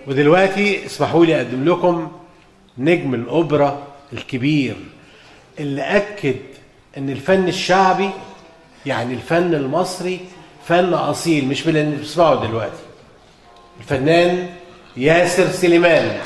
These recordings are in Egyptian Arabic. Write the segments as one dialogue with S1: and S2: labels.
S1: ودلوقتي اسمحوا لي اقدم لكم نجم الاوبرا الكبير اللي اكد ان الفن الشعبي يعني الفن المصري فن اصيل مش باللي بنسمعه دلوقتي الفنان ياسر سليمان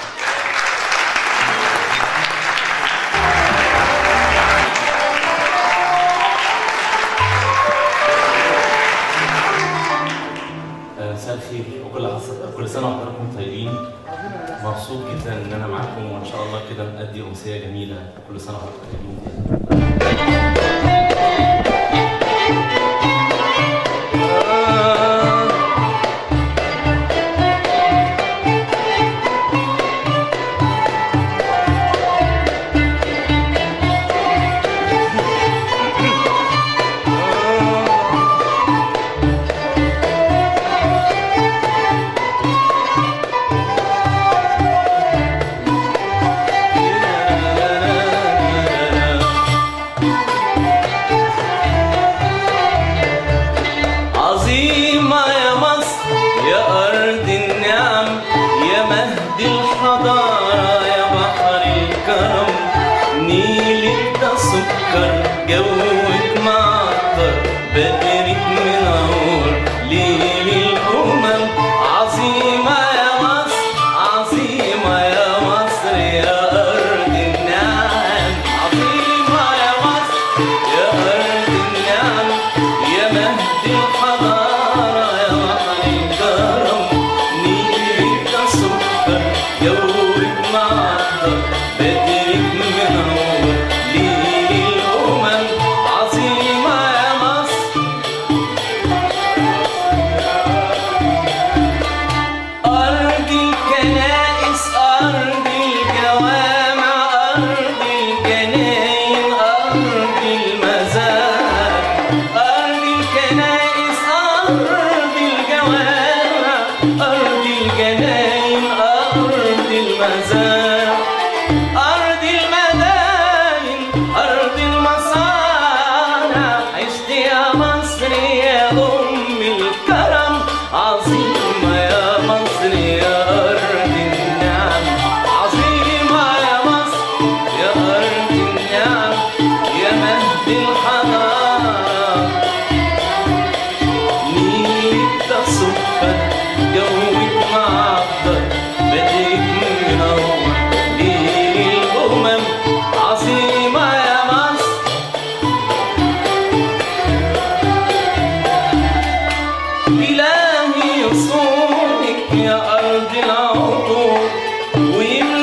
S2: آه، مساء الخير وكل عصر كل سنه وحضراتكم طيبين مبسوط جدا ان انا معاكم وان شاء الله كده نأدي امسيه جميله كل سنه وحضراتكم طيبين
S3: عظيمة يا مصر يا أرض النعم يا مهد الحضارة يا بحر الكرم نيلك ده سكر جوك معطر بدرك منور ليل الأمم عظيمة يا مصر عظيمة يا مصر يا أرض النعم عظيمة يا مصر يا أرض النعم يا مهد الحضارة يا بحر الكرم نيلك ده سكر جوك معطر بدرك منور ليل الأمم عظيمة يا مصر أرض الكنائس أرض الجوامع أرض الجناين أرض المزار أرض الكنائس أرض الجوامع أرض الجناين أرض المزار أرض المداين أرض المصانع عشت يا مصر يا أم الكرم عظيمة يا مصر يا أرض النعم عظيمة يا مصر يا أرض النعم يا مهد الحضارة نيلك ده سكر جوك معطر بدك منور ليل الأمم عظيمة يا مصر إلهي يصونك يا أرض العطور ويملى